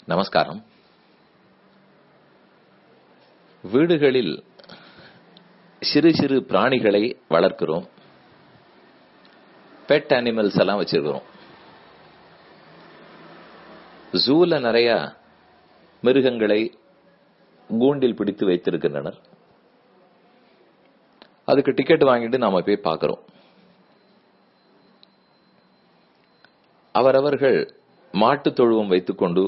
நமஸ்காரம் வீடுகளில் சிறு சிறு பிராணிகளை வளர்க்கிறோம் பெட் அனிமல்ஸ் எல்லாம் வச்சிருக்கிறோம் ஜூல நிறைய மிருகங்களை கூண்டில் பிடித்து வைத்திருக்கின்றனர் அதுக்கு டிக்கெட் வாங்கிட்டு நாம போய் பார்க்கிறோம் அவரவர்கள் மாட்டு தொழுவம் வைத்துக்கொண்டு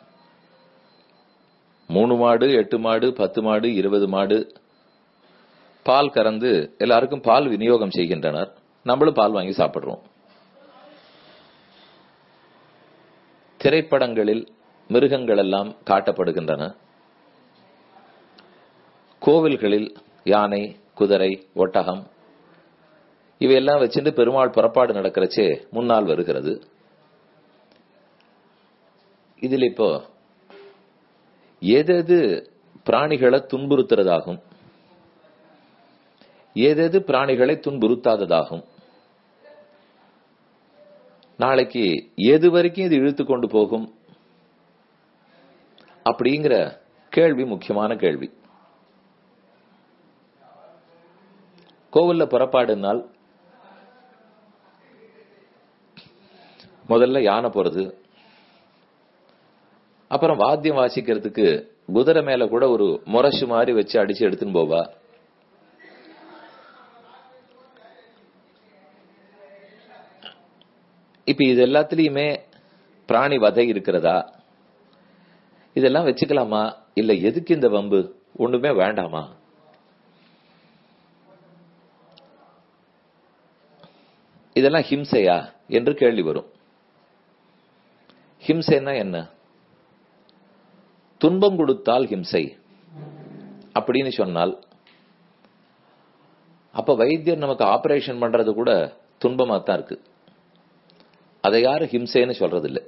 மூணு மாடு எட்டு மாடு பத்து மாடு இருபது மாடு பால் கறந்து எல்லாருக்கும் பால் விநியோகம் செய்கின்றனர் நம்மளும் பால் வாங்கி சாப்பிடுறோம் திரைப்படங்களில் மிருகங்கள் எல்லாம் காட்டப்படுகின்றன கோவில்களில் யானை குதிரை ஒட்டகம் இவையெல்லாம் வச்சுட்டு பெருமாள் புறப்பாடு நடக்கிறச்சே முன்னால் வருகிறது இதில் இப்போ எதெது பிராணிகளை துன்புறுத்துறதாகும் ஏதேது பிராணிகளை துன்புறுத்தாததாகும் நாளைக்கு எது வரைக்கும் இது இழுத்து கொண்டு போகும் அப்படிங்கிற கேள்வி முக்கியமான கேள்வி கோவில்ல புறப்பாடுனால் முதல்ல யானை போறது அப்புறம் வாத்தியம் வாசிக்கிறதுக்கு குதிரை மேல கூட ஒரு முரசு மாதிரி வச்சு அடிச்சு எடுத்துன்னு போவா இப்ப இது எல்லாத்துலயுமே பிராணி வதை இருக்கிறதா இதெல்லாம் வச்சுக்கலாமா இல்ல எதுக்கு இந்த வம்பு ஒண்ணுமே வேண்டாமா இதெல்லாம் ஹிம்சையா என்று கேள்வி வரும் ஹிம்சைன்னா என்ன துன்பம் கொடுத்தால் ஹிம்சை அப்படின்னு சொன்னால் அப்ப வைத்தியர் நமக்கு ஆபரேஷன் பண்றது கூட துன்பமா தான் இருக்கு அதை யாரும் ஹிம்சைன்னு சொல்றது இல்லை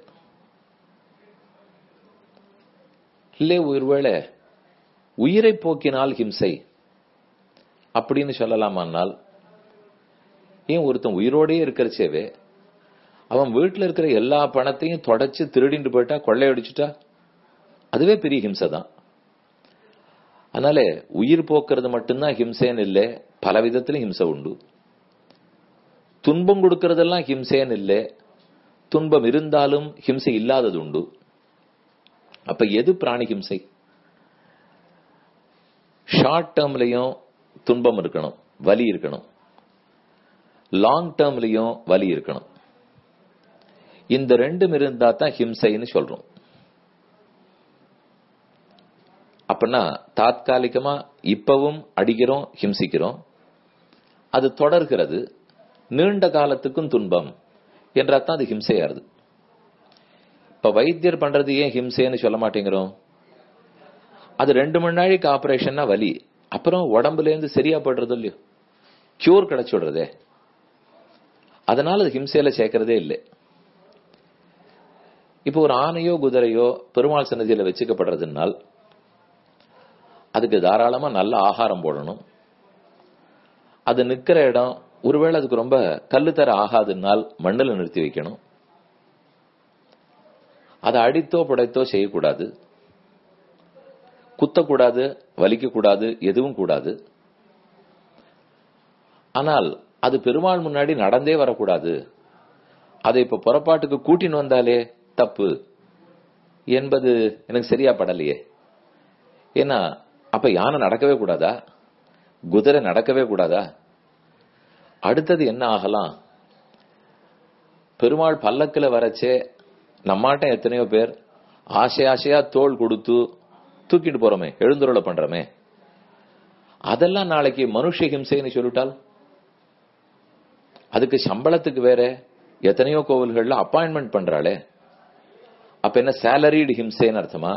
இல்லை ஒருவேளை உயிரை போக்கினால் ஹிம்சை அப்படின்னு சொல்லலாமானால் ஏன் ஒருத்தன் உயிரோடயே இருக்கிறச்சேவே அவன் வீட்டுல இருக்கிற எல்லா பணத்தையும் தொடச்சு திருடிட்டு போயிட்டா கொள்ளையடிச்சுட்டா அதுவே பெரிய ஹிம்சை தான் அதனால உயிர் போக்குறது மட்டும்தான் ஹிம்சேன்னு இல்லை பல விதத்திலும் ஹிம்சை உண்டு துன்பம் கொடுக்கறதெல்லாம் ஹிம்சேன்னு இல்லை துன்பம் இருந்தாலும் ஹிம்சை இல்லாதது உண்டு அப்ப எது பிராணி ஹிம்சை ஷார்ட் டேர்ம்லயும் துன்பம் இருக்கணும் வலி இருக்கணும் லாங் டேர்ம்லயும் வலி இருக்கணும் இந்த ரெண்டும் இருந்தா தான் ஹிம்சைன்னு சொல்றோம் அப்படின்னா தாத்காலிகமா இப்பவும் அடிக்கிறோம் ஹிம்சிக்கிறோம் அது தொடர்கிறது நீண்ட காலத்துக்கும் துன்பம் என்றாதான் அது ஹிம்சையாருது இப்ப வைத்தியர் பண்றது ஏன் ஹிம்சைன்னு சொல்ல மாட்டேங்கிறோம் அது ரெண்டு மணி நாளைக்கு ஆபரேஷன்னா வலி அப்புறம் உடம்புல இருந்து சரியா படுறது இல்லையோ கியூர் கிடைச்சுடுறதே அதனால அது ஹிம்சையில சேர்க்கறதே இல்லை இப்போ ஒரு ஆணையோ குதிரையோ பெருமாள் சன்னதியில வச்சுக்கப்படுறதுனால் அதுக்கு தாராளமா நல்ல ஆகாரம் போடணும் அது நிக்கிற இடம் ஒருவேளை அதுக்கு ரொம்ப கல்லு தர ஆகாதுனால் மண்ணில் நிறுத்தி வைக்கணும் அதை அடித்தோ புடைத்தோ செய்யக்கூடாது குத்தக்கூடாது வலிக்கக்கூடாது எதுவும் கூடாது ஆனால் அது பெருமாள் முன்னாடி நடந்தே வரக்கூடாது அதை இப்ப புறப்பாட்டுக்கு கூட்டின்னு வந்தாலே தப்பு என்பது எனக்கு சரியா படலையே ஏன்னா அப்ப யானை நடக்கவே கூடாதா குதிரை நடக்கவே கூடாதா அடுத்தது என்ன ஆகலாம் பெருமாள் பல்லக்கில் வரச்சே நம்மாட்டம் எத்தனையோ பேர் ஆசை ஆசையா தோல் கொடுத்து தூக்கிட்டு போறோமே எழுந்துருளை பண்றோமே அதெல்லாம் நாளைக்கு மனுஷ ஹிம்சைன்னு சொல்லிட்டால் அதுக்கு சம்பளத்துக்கு வேற எத்தனையோ கோவில்கள்ல அப்பாயின்மெண்ட் பண்றாளே அப்ப என்ன சேலரிடு ஹிம்சைன்னு அர்த்தமா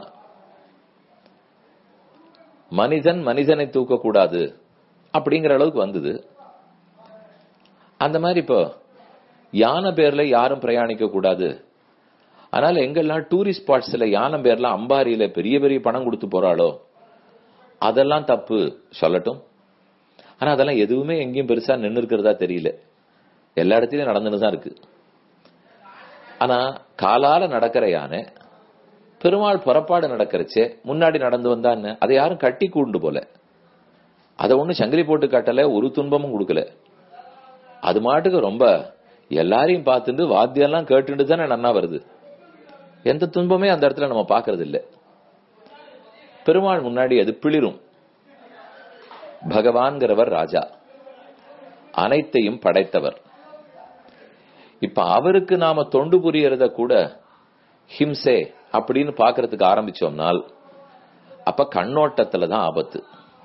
மனிதன் மனிதனை தூக்கக்கூடாது அப்படிங்கிற அளவுக்கு வந்தது அந்த மாதிரி இப்போ யானை பேர்ல யாரும் பிரயாணிக்க கூடாது அதனால எங்கெல்லாம் டூரிஸ்ட் ஸ்பாட்ஸ்ல யானை பேர்ல அம்பாரியில பெரிய பெரிய பணம் கொடுத்து போறாளோ அதெல்லாம் தப்பு சொல்லட்டும் ஆனா அதெல்லாம் எதுவுமே எங்கேயும் பெருசா நின்று இருக்கிறதா தெரியல எல்லா இடத்துலயும் நடந்துன்னு தான் இருக்கு ஆனா காலால நடக்கிற யானை பெருமாள் புறப்பாடு நடக்கிறச்சே முன்னாடி நடந்து வந்தான்னு அதை யாரும் கட்டி கூண்டு போல அதை ஒண்ணு சங்கிலி போட்டு காட்டல ஒரு துன்பமும் கொடுக்கல அது மாட்டுக்கு ரொம்ப எல்லாரையும் பார்த்துட்டு வாத்தியெல்லாம் கேட்டுட்டு தானே நன்னா வருது எந்த துன்பமே அந்த இடத்துல நம்ம பாக்குறது இல்ல பெருமாள் முன்னாடி அது பிளிரும் பகவான்கிறவர் ராஜா அனைத்தையும் படைத்தவர் இப்ப அவருக்கு நாம தொண்டு புரியறத கூட ஹிம்சே அப்படின்னு பாக்குறதுக்கு ஆரம்பிச்சோம்னால் அப்ப கண்ணோட்டத்துல தான் ஆபத்து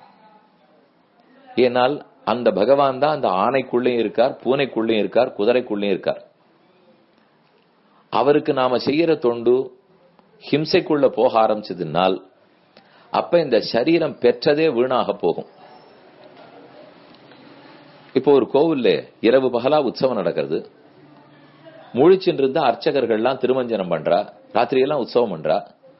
ஏனால் அந்த பகவான் தான் அந்த ஆணைக்குள்ளேயும் இருக்கார் பூனைக்குள்ளேயும் இருக்கார் குதிரைக்குள்ளேயும் இருக்கார் அவருக்கு நாம செய்யற தொண்டு ஹிம்சைக்குள்ள போக ஆரம்பிச்சதுனால் அப்ப இந்த சரீரம் பெற்றதே வீணாக போகும் இப்போ ஒரு கோவில்ல இரவு பகலா உற்சவம் நடக்கிறது முழிச்சுட்டு இருந்த அர்ச்சகர்கள்லாம் திருமஞ்சனம் பண்றா ராத்திரியெல்லாம் உற்சவம் பண்றா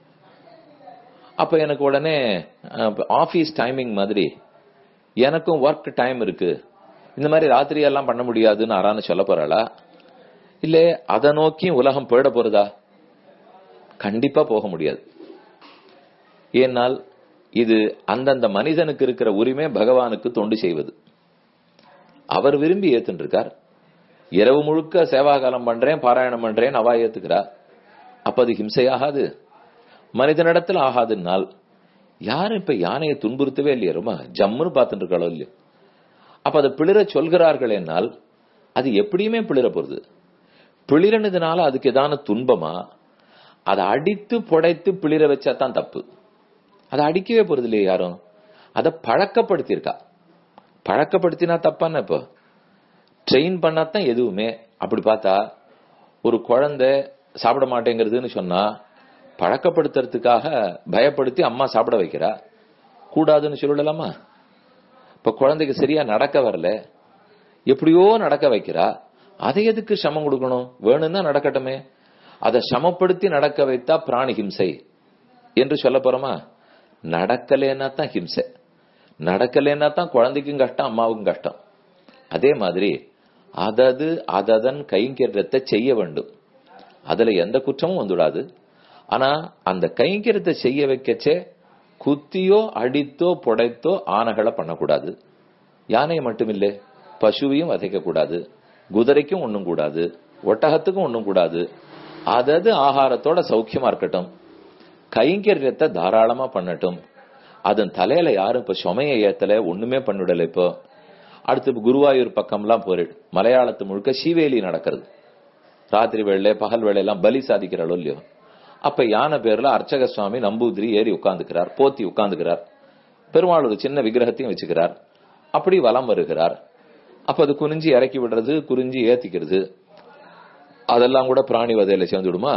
அப்ப எனக்கு உடனே ஆபீஸ் டைமிங் மாதிரி எனக்கும் ஒர்க் டைம் இருக்கு இந்த மாதிரி ராத்திரி எல்லாம் பண்ண முடியாதுன்னு ஆரான்னு சொல்ல போறாளா இல்ல அதை நோக்கி உலகம் போயிட போறதா கண்டிப்பா போக முடியாது ஏனால் இது அந்தந்த மனிதனுக்கு இருக்கிற உரிமை பகவானுக்கு தொண்டு செய்வது அவர் விரும்பி ஏத்துட்டு இருக்கார் இரவு முழுக்க சேவாகாலம் பண்றேன் பாராயணம் பண்றேன் அவா ஏத்துக்கிறா அப்ப அது ஹிம்சையாகாது மனிதனிடத்துல ஆகாதுன்னால் யாரும் இப்ப யானையை துன்புறுத்தவே இல்லையா ரொம்ப ஜம்முன்னு பார்த்துட்டு இருக்காளோ இல்லையோ அப்ப அதை பிளிர சொல்கிறார்கள் என்னால் அது எப்படியுமே பிளிர போறது பிளிரனதுனால அதுக்கு ஏதான துன்பமா அதை அடித்து புடைத்து பிளிர வச்சா தான் தப்பு அதை அடிக்கவே போறது இல்லையா யாரும் அதை பழக்கப்படுத்தியிருக்கா பழக்கப்படுத்தினா தப்பான இப்போ ட்ரெயின் பண்ணாதான் எதுவுமே அப்படி பார்த்தா ஒரு குழந்தை சாப்பிட மாட்டேங்கிறதுன்னு சொன்னா பழக்கப்படுத்துறதுக்காக பயப்படுத்தி அம்மா சாப்பிட வைக்கிறா கூடாதுன்னு சொல்லலாமா இப்ப குழந்தைக்கு சரியா நடக்க வரல எப்படியோ நடக்க வைக்கிறா அதை எதுக்கு சமம் கொடுக்கணும் வேணும்னா நடக்கட்டுமே அதை சமப்படுத்தி நடக்க வைத்தா பிராணி ஹிம்சை என்று சொல்ல போறோமா நடக்கலேன்னா தான் ஹிம்சை நடக்கலேன்னா தான் குழந்தைக்கும் கஷ்டம் அம்மாவுக்கும் கஷ்டம் அதே மாதிரி அதது அததன் கைங்கரியத்தை செய்ய வேண்டும் அதுல எந்த குற்றமும் வந்துடாது ஆனா அந்த கைங்கரியத்தை செய்ய வைக்கச்சே குத்தியோ அடித்தோ புடைத்தோ ஆனைகளை பண்ணக்கூடாது யானையை மட்டுமில்லை பசுவையும் வதைக்க கூடாது குதிரைக்கும் ஒண்ணும் கூடாது ஒட்டகத்துக்கும் ஒண்ணும் கூடாது அதது ஆகாரத்தோட சௌக்கியமா இருக்கட்டும் கைங்கரியத்தை தாராளமா பண்ணட்டும் அதன் தலையில யாரும் இப்ப சுமைய ஏத்தல ஒண்ணுமே பண்ணிடல இப்போ அடுத்து குருவாயூர் பக்கம்லாம் போரிடு மலையாளத்து முழுக்க சீவேலி நடக்கிறது ராத்திரி வேளை பகல் வேலையெல்லாம் பலி சாதிக்கிறாளோ இல்லையோ அப்ப யானை பேர்ல அர்ச்சக சுவாமி நம்பூதிரி ஏறி உட்கார்ந்துக்கிறார் போத்தி உட்கார்ந்துக்கிறார் பெருமாள் ஒரு சின்ன விக்கிரகத்தையும் வச்சுக்கிறார் அப்படி வலம் வருகிறார் அப்ப அது குனிஞ்சு இறக்கி விடுறது குறிஞ்சி ஏத்திக்கிறது அதெல்லாம் கூட பிராணி வதையில சேர்ந்து விடுமா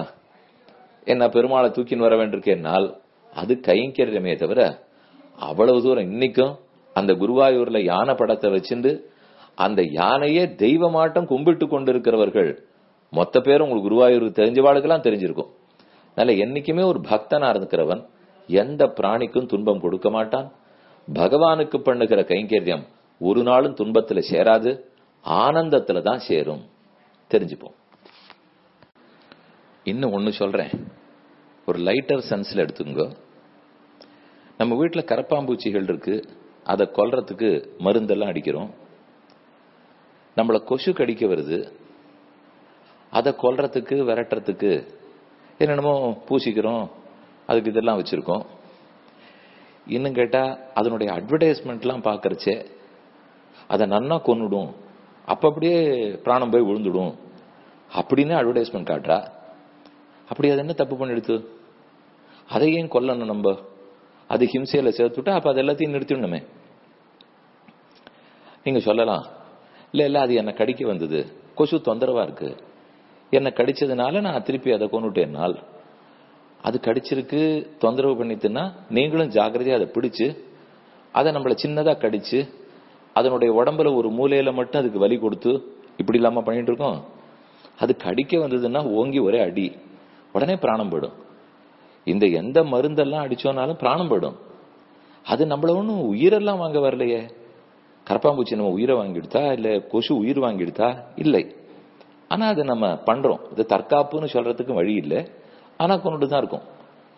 என்ன பெருமாளை தூக்கின்னு வர வேண்டியிருக்கேன்னால் அது கைங்கரியமே தவிர அவ்வளவு தூரம் இன்னைக்கும் அந்த குருவாயூர்ல யானை படத்தை வச்சுண்டு அந்த யானையே தெய்வமாட்டம் கும்பிட்டு கொண்டிருக்கிறவர்கள் மொத்த பேரும் உங்களுக்கு குருவாயூருக்கு தெரிஞ்சவாளுக்கெல்லாம் தெரிஞ்சிருக்கும் அதனால என்னைக்குமே ஒரு பக்தனா இருந்துக்கிறவன் எந்த பிராணிக்கும் துன்பம் கொடுக்க மாட்டான் பகவானுக்கு பண்ணுகிற கைங்கரியம் ஒரு நாளும் துன்பத்துல சேராது ஆனந்தத்துல தான் சேரும் தெரிஞ்சுப்போம் இன்னும் ஒண்ணு சொல்றேன் ஒரு லைட்டர் சென்ஸ்ல எடுத்துங்க நம்ம வீட்டுல கரப்பாம்பூச்சிகள் இருக்கு அதை கொல்றதுக்கு மருந்தெல்லாம் அடிக்கிறோம் நம்மள கொசு கடிக்க வருது அதை கொல்றதுக்கு விரட்டுறதுக்கு என்னென்னமோ பூசிக்கிறோம் அதுக்கு இதெல்லாம் வச்சிருக்கோம் இன்னும் கேட்டா அதனுடைய அட்வர்டைஸ்மெண்ட்லாம் பார்க்கறச்சே அதை நன்னா கொன்னுடும் அப்ப அப்படியே பிராணம் போய் விழுந்துடும் அப்படின்னு அட்வர்டைஸ்மெண்ட் காட்டுறா அப்படி அது என்ன தப்பு பண்ணிடுத்து அதை ஏன் கொல்லணும் நம்ம அது ஹிம்சையில சேர்த்துட்டா அப்ப அது எல்லாத்தையும் நிறுத்திடணுமே நீங்க சொல்லலாம் இல்ல இல்ல அது என்ன கடிக்க வந்தது கொசு தொந்தரவா இருக்கு என்ன கடிச்சதுனால நான் திருப்பி அதை கொண்டுட்டேனால் அது கடிச்சிருக்கு தொந்தரவு பண்ணிட்டுன்னா நீங்களும் ஜாக்கிரதையா அதை பிடிச்சு அதை நம்மள சின்னதா கடிச்சு அதனுடைய உடம்புல ஒரு மூலையில மட்டும் அதுக்கு வலி கொடுத்து இப்படி இல்லாம பண்ணிட்டு இருக்கோம் அது கடிக்க வந்ததுன்னா ஓங்கி ஒரே அடி உடனே பிராணம் போயிடும் இந்த எந்த மருந்தெல்லாம் அடிச்சோனாலும் பிராணம் போயிடும் அது நம்மள ஒன்றும் உயிரெல்லாம் வாங்க வரலையே கரப்பாம்பூச்சி நம்ம உயிரை வாங்கிடுதா இல்ல கொசு உயிர் வாங்கிடுதா இல்லை ஆனா அது நம்ம பண்றோம் இது தற்காப்புன்னு சொல்றதுக்கு வழி இல்லை ஆனா கொண்டுட்டு தான் இருக்கும்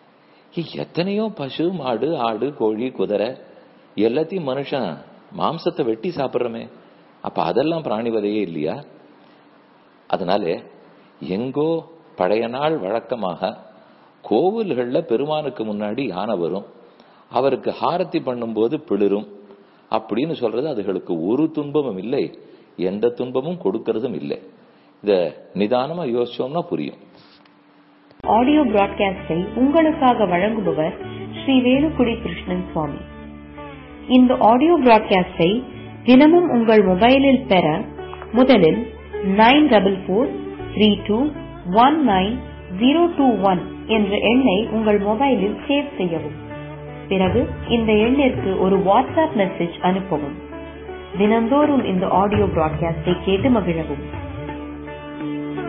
ஏய், எத்தனையோ பசு மாடு ஆடு கோழி குதிரை எல்லாத்தையும் மனுஷன் மாம்சத்தை வெட்டி சாப்பிடுறோமே அப்ப அதெல்லாம் பிராணிவதையே இல்லையா அதனால எங்கோ பழைய நாள் வழக்கமாக கோவில்கள்ல பெருமானுக்கு முன்னாடி யானை வரும் அவருக்கு ஹாரத்தி பண்ணும்போது பிளிரும் அப்படின்னு சொல்றது அதுகளுக்கு ஒரு துன்பமும் இல்லை எந்த துன்பமும் கொடுக்கறதும் இல்லை இத நிதானமா யோசிச்சோம்னா புரியும் ஆடியோ பிராட்காஸ்டை உங்களுக்காக வழங்குபவர் ஸ்ரீ வேலுக்குடி கிருஷ்ணன் சுவாமி இந்த ஆடியோ பிராட்காஸ்டை தினமும் உங்கள் மொபைலில் பெற முதலில் nine double four three two one nine zero two one என்ற எண்ணை உங்கள் மொபைலில் சேவ் செய்யவும் பிறகு இந்த எண்ணிற்கு ஒரு வாட்ஸ்அப் மெசேஜ் அனுப்பவும் தினந்தோறும் இந்த ஆடியோ பிராட்காஸ்டை கேட்டு மகிழவும்